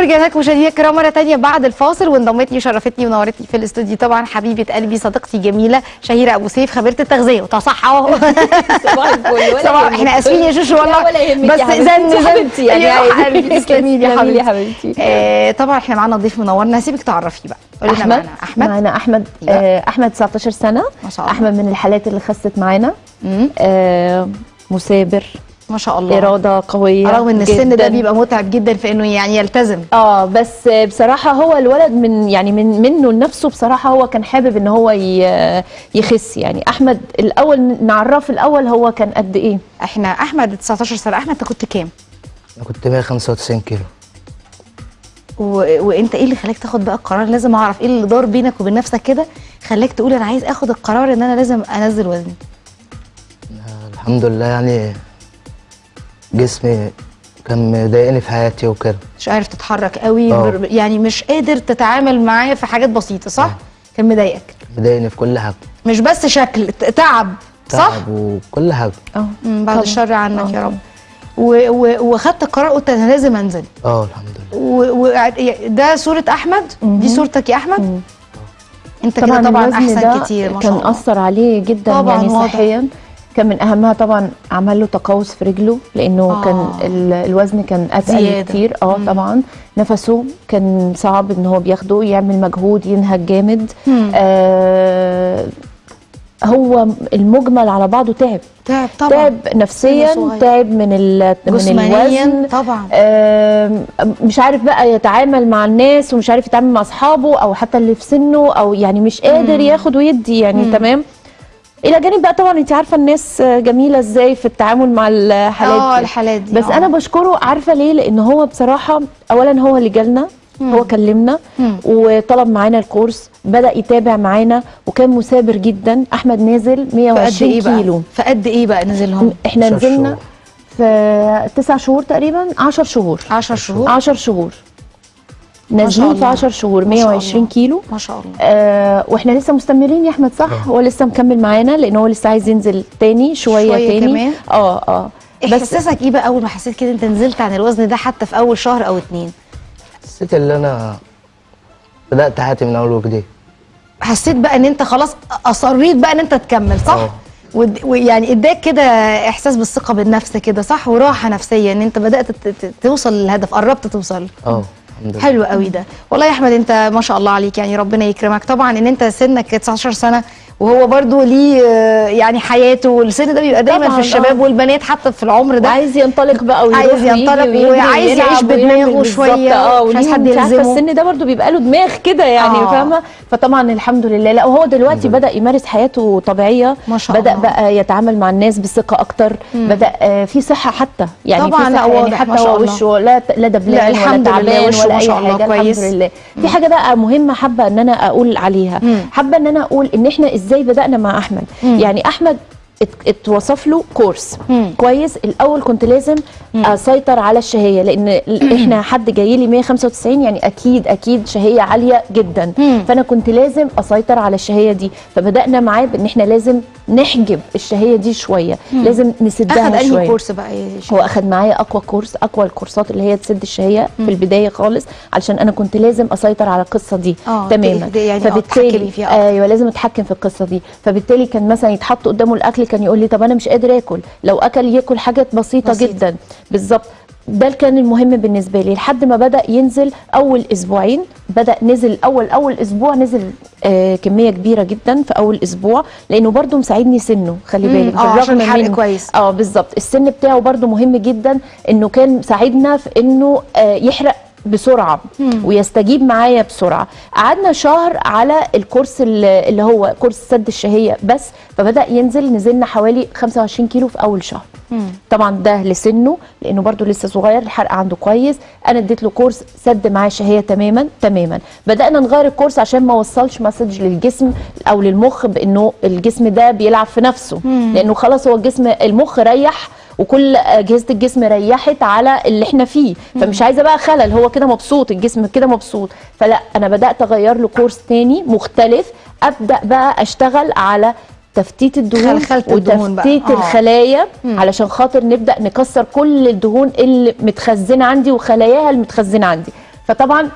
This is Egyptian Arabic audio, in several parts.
ورجعنا لكم مشاهدينا الكرام مره تانية بعد الفاصل وانضمت لي وشرفتني ونورتني في الاستوديو طبعا حبيبه قلبي صديقتي جميله شهيره ابو سيف خبيره التغذيه وتصح اهو صباح الفل ولا صباح يهمك. احنا اسفين يا شوشو والله لا ولا يهمك بس يا حبيبتي. زن انت زن حبيبتي يعني يا عادي. حبيبتي تسلمي لي يا تسلمي لي يا حبيبتي حبيبتي. آه، طبعا احنا معانا ضيف منورنا هسيبك تعرفيه بقى قولي لنا معانا احمد معانا احمد أيوة. آه احمد 19 سنه ما شاء الله. احمد من الحالات اللي خست معانا مم. آه مثابر ما شاء الله اراده قويه رغم ان السن ده جداً. بيبقى متعب جدا في انه يعني يلتزم اه بس بصراحه هو الولد من يعني من منه لنفسه بصراحه هو كان حابب ان هو ي- يخس يعني احمد الاول نعرف الاول هو كان قد ايه احنا احمد 19 سنه احمد انت كنت كام انا كنت 195 كيلو و... وانت ايه اللي خلاك تاخد بقى القرار لازم اعرف ايه اللي دار بينك وبين نفسك كده خلاك تقول انا عايز اخد القرار ان انا لازم انزل وزني آه، الحمد لله يعني جسمي كان مضايقني في حياتي وكده مش عارف تتحرك قوي آه. بر- يعني مش قادر تتعامل معاه في حاجات بسيطه صح كان مضايقك مضايقني في كل حاجه مش بس شكل ت- تعب صح تعب وكل حاجه اه مم، بعد طبعاً. الشر عنك يا آه. رب و... و... وخدت القرار قلت انا لازم انزل اه الحمد لله و... و... ده صوره احمد دي صورتك يا احمد انت كده طبعا الوزن احسن ده كتير ما كان شاء الله اثر عليه جدا طبعاً يعني واضح. صحيا كان من اهمها طبعا عمل له تقوس في رجله لانه آه. آه. كان ال- الوزن كان اتقل زيادة. كتير اه طبعا نفسه كان صعب ان هو بياخده يعمل مجهود ينهج جامد مم. آه هو المجمل على بعضه تعب تعب طبعا تعب نفسيا سن صغير. تعب من ال- من جسمانيا الوزن طبعا آم، مش عارف بقى يتعامل مع الناس ومش عارف يتعامل مع اصحابه او حتى اللي في سنه او يعني مش قادر ياخد ويدي يعني تمام الى جانب بقى طبعا انت عارفه الناس جميله ازاي في التعامل مع الحالات اه دي. الحالات دي بس آه. انا بشكره عارفه ليه لان هو بصراحه اولا هو اللي جالنا هو كلمنا مم. وطلب معانا الكورس بدا يتابع معانا وكان مثابر جدا احمد نازل في قد 120 ايه بقى كيلو في قد ايه بقى نزلهم احنا عشر نزلنا شهور. في تسع شهور تقريبا 10 شهور 10 شهور 10 شهور شاء نازلين في الله. 10 شهور ما شاء 120 الله. كيلو ما شاء الله آه واحنا لسه مستمرين يا احمد صح هو لسه مكمل معانا لان هو لسه عايز ينزل تاني شويه, شوية تاني كمان؟ اه اه بس احساسك ايه بقى اول ما حسيت كده انت نزلت عن الوزن ده حتى في اول شهر او اتنين حسيت ان انا بدات حياتي من اول وجديد حسيت بقى ان انت خلاص اصريت بقى ان انت تكمل صح اه. ود- ويعني اداك كده احساس بالثقه بالنفس كده صح وراحه نفسيه ان انت بدات ت- ت- توصل للهدف قربت توصل اه الحمد لله حلو قوي ده والله يا احمد انت ما شاء الله عليك يعني ربنا يكرمك طبعا ان انت سنك 19 سنه وهو برضو ليه آه، يعني حياته والسن ده بيبقى دايما طبعاً، في الشباب اه. والبنات حتى في العمر ده وعايز ينطلق بقى ويروح عايز ينطلق ويجي ويجري وعايز ويلعب يعيش بدماغه ويعمل بالظبط. شوية، اه مش عايز وليه حد انت عارفه يلزمه. السن ده برضو بيبقى له دماغ كده يعني اه. فاهمه فطبعا الحمد لله لا وهو دلوقتي بدا يمارس حياته طبيعيه ما شاء بدا الله. بقى يتعامل مع الناس بثقه اكتر بدا آه في صحه حتى يعني طبعاً، في لا، صحه يعني واضح، ما حتى شاء هو الله. وشه لا لا لا، دبلان ولا الحمد لله، تعبان وشه ولا ما اي شاء الله حاجه كويس. الحمد لله في حاجه بقى مهمه حابه ان انا اقول عليها مم. حابه ان انا اقول ان احنا ازاي بدانا مع احمد يعني احمد ات- اتوصف له كورس مم. كويس الاول كنت لازم اسيطر على الشهيه لان ال- احنا حد جاي لي 195 يعني اكيد اكيد شهيه عاليه جدا مم. فانا كنت لازم اسيطر على الشهيه دي فبدانا معاه بان احنا لازم نحجب الشهيه دي شويه لازم نسدها اخد شويه انهي كورس بقى يا هو شيخ؟ اخد معايا اقوى كورس اقوى الكورسات اللي هي تسد الشهيه في البدايه خالص علشان انا كنت لازم اسيطر على القصه دي اه، تماما ت- يعني اه، تتحكمي فيها اكتر. ايوه لازم اتحكم في القصه دي فبالتالي كان مثلا يتحط قدامه الاكل كان يقول لي طب انا مش قادر اكل لو اكل ياكل حاجات بسيطه, بسيطة. جدا بالظبط ده كان المهم بالنسبه لي لحد ما بدا ينزل اول اسبوعين بدا نزل اول اول اسبوع نزل آه كميه كبيره جدا في اول اسبوع لانه برده مساعدني سنه خلي مم، بالك اه، عشان بالرغم الحرق من- كويس. اه بالظبط السن بتاعه برده مهم جدا انه كان ساعدنا في انه آه يحرق بسرعه ويستجيب معايا بسرعه قعدنا شهر على الكورس اللي اللي هو كورس سد الشهيه بس فبدا ينزل نزلنا حوالي 25 كيلو في اول شهر طبعا ده لسنه لانه برده لسه صغير الحرق عنده كويس انا اديت له كورس سد معاه الشهيه تماما تماما بدانا نغير الكورس عشان ما وصلش مسج للجسم او للمخ بانه الجسم ده بيلعب في نفسه لانه خلاص هو الجسم المخ ريح وكل اجهزه الجسم ريحت على اللي احنا فيه فمش عايزه بقى خلل هو كده مبسوط الجسم كده مبسوط فلا انا بدات اغير له كورس تاني مختلف ابدا بقى اشتغل على تفتيت الدهون خلخلة الدهون بقى. وتفتيت آه. الخلايا علشان خاطر نبدا نكسر كل الدهون اللي متخزنه عندي وخلاياها المتخزنه عندي فطبعا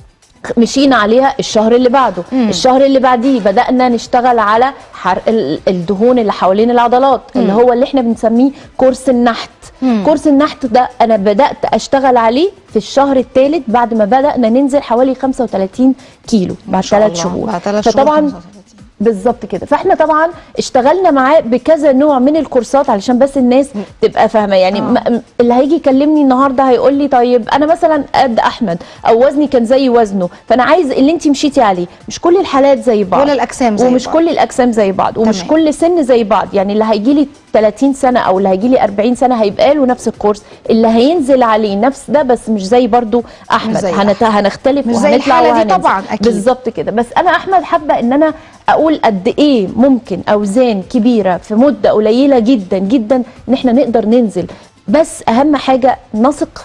مشينا عليها الشهر اللي بعده مم. الشهر اللي بعديه بدأنا نشتغل على حرق ال- الدهون اللي حوالين العضلات اللي هو اللي احنا بنسميه كورس النحت مم. كورس النحت ده انا بدأت اشتغل عليه في الشهر الثالث بعد ما بدأنا ننزل حوالي 35 كيلو بعد شاء ثلاث الله. شهور بعد ثلاث شهور فطبعا 35. بالظبط كده فاحنا طبعا اشتغلنا معاه بكذا نوع من الكورسات علشان بس الناس تبقى فاهمه يعني آه. م- اللي هيجي يكلمني النهارده هيقول لي طيب انا مثلا قد احمد او وزني كان زي وزنه فانا عايز اللي انت مشيتي عليه مش كل الحالات زي بعض ولا الأجسام زي ومش بعض. كل الاجسام زي بعض ومش تمام. كل سن زي بعض يعني اللي هيجي لي 30 سنه او اللي هيجي لي 40 سنه هيبقى له نفس الكورس اللي هينزل عليه نفس ده بس مش زي برضو احمد زي هنت... هنختلف مش زي وهنطلع الحالة دي وهننزل. طبعاً، أكيد. بالظبط كده بس انا احمد حابه ان انا اقول قد ايه ممكن اوزان كبيره في مده قليله جدا جدا ان احنا نقدر ننزل بس اهم حاجه نثق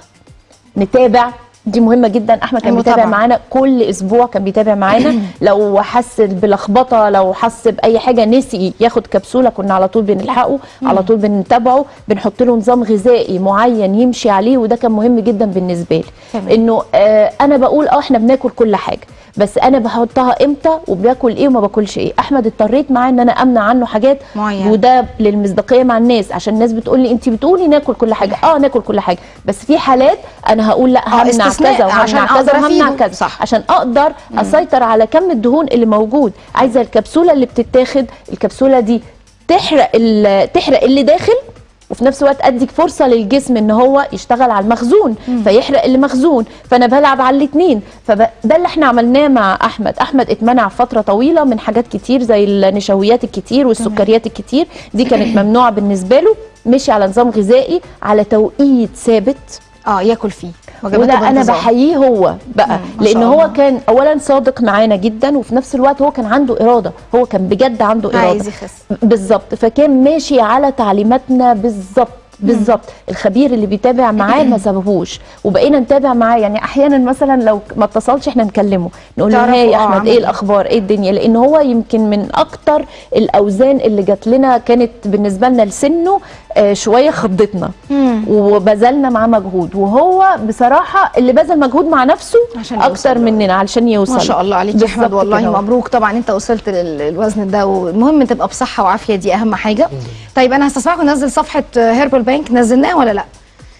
نتابع دي مهمه جدا احمد كان المتابعة. بيتابع معانا كل اسبوع كان بيتابع معانا لو حس بلخبطه لو حس باي حاجه نسي ياخد كبسوله كنا على طول بنلحقه على طول بنتابعه بنحط له نظام غذائي معين يمشي عليه وده كان مهم جدا بالنسبه لي تمام. انه آه انا بقول اه احنا بناكل كل حاجه بس انا بحطها امتى وباكل ايه وما باكلش ايه احمد اضطريت معاه ان انا امنع عنه حاجات معينة. وده للمصداقيه مع الناس عشان الناس بتقول لي انت بتقولي ناكل كل حاجه اه ناكل كل حاجه بس في حالات انا هقول لا همنع استثناء كذا عشان وهمنع كذا أقدر وهمنع أفيده. كذا صح. عشان اقدر اسيطر على كم الدهون اللي موجود عايزه الكبسوله اللي بتتاخد الكبسوله دي تحرق ال- تحرق اللي داخل وفي نفس الوقت اديك فرصه للجسم ان هو يشتغل على المخزون فيحرق اللي مخزون فانا بلعب على الاثنين فده اللي احنا عملناه مع احمد احمد اتمنع فتره طويله من حاجات كتير زي النشويات الكتير والسكريات الكتير دي كانت ممنوعه بالنسبه له مشي على نظام غذائي على توقيت ثابت اه ياكل فيه وجباته وده انا بانتظام. بحييه هو بقى مم، ما لان شاء هو الله. كان اولا صادق معانا جدا وفي نفس الوقت هو كان عنده اراده هو كان بجد عنده اراده عايز يخس بالظبط فكان ماشي على تعليماتنا بالظبط بالظبط الخبير اللي بيتابع معاه ما سابهوش وبقينا نتابع معاه يعني احيانا مثلا لو ما اتصلش احنا نكلمه نقول له تعرفوا هاي يا آه، احمد عمل ايه إيه؟ الاخبار ايه الدنيا لان هو يمكن من اكتر الاوزان اللي جات لنا كانت بالنسبه لنا لسنه آه، شويه خضتنا مم. وبذلنا معاه مجهود وهو بصراحه اللي بذل مجهود مع نفسه عشان يوصل اكتر له. مننا علشان يوصل ما شاء الله عليك يا احمد بالظبط والله كده. مبروك طبعا انت وصلت للوزن ده والمهم تبقى بصحه وعافيه دي اهم حاجه طيب انا هستسمعكم ننزل صفحه هيربل بانك نزلناها ولا لا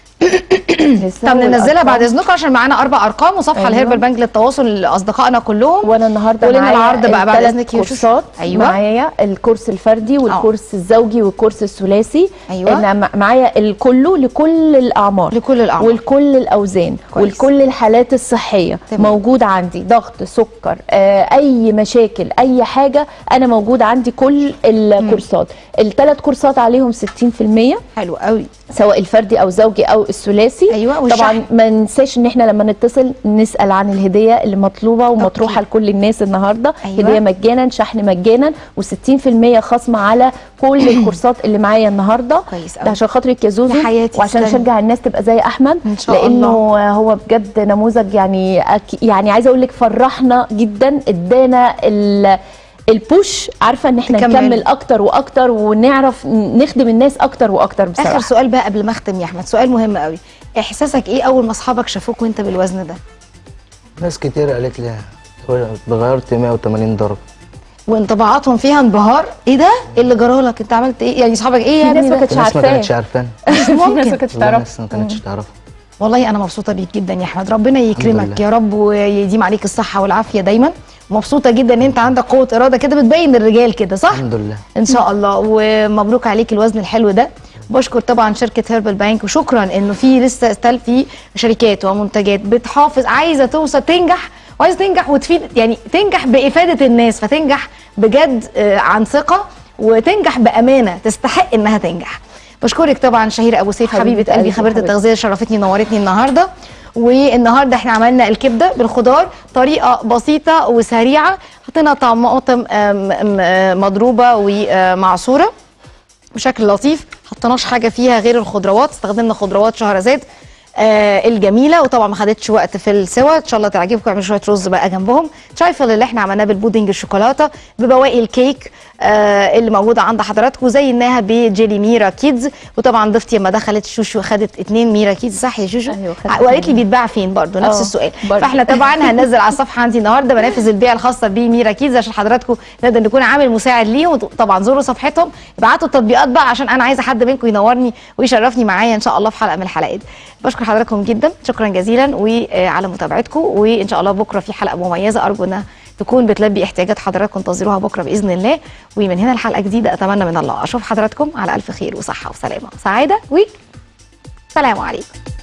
لسه طب ننزلها بعد والأرقام. اذنكم عشان معانا اربع ارقام وصفحه أيوة. الهيربل بانك للتواصل لاصدقائنا كلهم وانا النهارده قولي لنا معايا العرض بقى بعد التلات إذنك يا شوشو. كورسات أيوة. أيوة. معايا الكورس الفردي والكورس الزوجي والكورس الثلاثي أيوة. انا مع- معايا الكله لكل الاعمار لكل الأعمار. ولكل الاوزان كويس. ولكل الحالات الصحيه تمام. موجود عندي ضغط سكر آه اي مشاكل اي حاجه انا موجود عندي كل الكورسات الثلاث كورسات عليهم 60% حلو قوي سواء الفردي او زوجي او الثلاثي أيوة، والشحن. طبعا ما ننساش ان احنا لما نتصل نسال عن الهديه اللي مطلوبه ومطروحه لكل الناس النهارده أيوة. هديه مجانا شحن مجانا و60% خصم على كل الكورسات اللي معايا النهارده كويس أوي. ده عشان خاطرك يا زوزو يا حياتي وعشان تسلمي. اشجع الناس تبقى زي احمد إن شاء لانه الله. هو بجد نموذج يعني أك... يعني عايزه اقول لك فرحنا جدا ادانا ال... البوش عارفه ان احنا تكمل. نكمل اكتر واكتر ونعرف نخدم الناس اكتر واكتر بصراحه اخر سؤال بقى قبل ما اختم يا احمد سؤال مهم قوي احساسك ايه اول ما اصحابك شافوك وانت بالوزن ده ناس كتير قالت لي اتغيرت 180 درجة وانطباعاتهم فيها انبهار ايه ده ايه اللي جرالك انت عملت ايه يعني اصحابك ايه يا في ناس ابني ما ده كانتش الناس ما عارفاه. كانتش عارفاني في ناس ممكن. ما كانتش والله تعرف الناس ما كانتش تعرفها والله انا مبسوطه بيك جدا يا احمد ربنا يكرمك لله. يا رب ويديم عليك الصحه والعافيه دايما مبسوطه جدا ان انت عندك قوه اراده كده بتبين الرجال كده صح الحمد لله ان شاء الله ومبروك عليك الوزن الحلو ده بشكر طبعا شركه هيربل بانك وشكرا انه في لسه استل في شركات ومنتجات بتحافظ عايزه توصل تنجح وعايزه تنجح وتفيد يعني تنجح بافاده الناس فتنجح بجد آه، عن ثقه وتنجح بامانه تستحق انها تنجح بشكرك طبعا شهيره ابو سيف حبيبة حبيبه قلبي قلبي، خبيره حبيبتي. التغذيه شرفتني نورتني النهارده والنهارده احنا عملنا الكبده بالخضار طريقه بسيطه وسريعه حطينا طماطم آم، آم، آه، مضروبه ومعصوره بشكل لطيف حطيناش حاجه فيها غير الخضروات استخدمنا خضروات شهرزاد آه الجميله وطبعا ما خدتش وقت في السوا ان شاء الله تعجبكم اعملوا شويه رز بقى جنبهم ترايفل اللي احنا عملناه بالبودنج الشوكولاته ببواقي الكيك آه اللي موجوده عند حضراتكم زيناها بجيلي ميرا كيدز وطبعا ضيفتي لما دخلت شوشو خدت اتنين ميرا كيدز صح يا شوشو أيوة، خدت وقالت لي بيتباع فين برضو نفس آه، السؤال برضو. فاحنا طبعا هننزل على الصفحه عندي النهارده منافذ البيع الخاصه بميرا كيدز عشان حضراتكم نقدر نكون عامل مساعد ليهم طبعا زوروا صفحتهم ابعتوا التطبيقات بقى عشان انا عايزه حد منكم ينورني ويشرفني معايا ان شاء الله في حلقه من الحلقات بشكر حضراتكم جدا شكرا جزيلا وعلى متابعتكم وان شاء الله بكره في حلقه مميزه ارجو انها تكون بتلبي احتياجات حضراتكم انتظروها بكره باذن الله ومن هنا الحلقه جديده اتمنى من الله اشوف حضراتكم على الف خير وصحه وسلامه وسعاده و سلام عليكم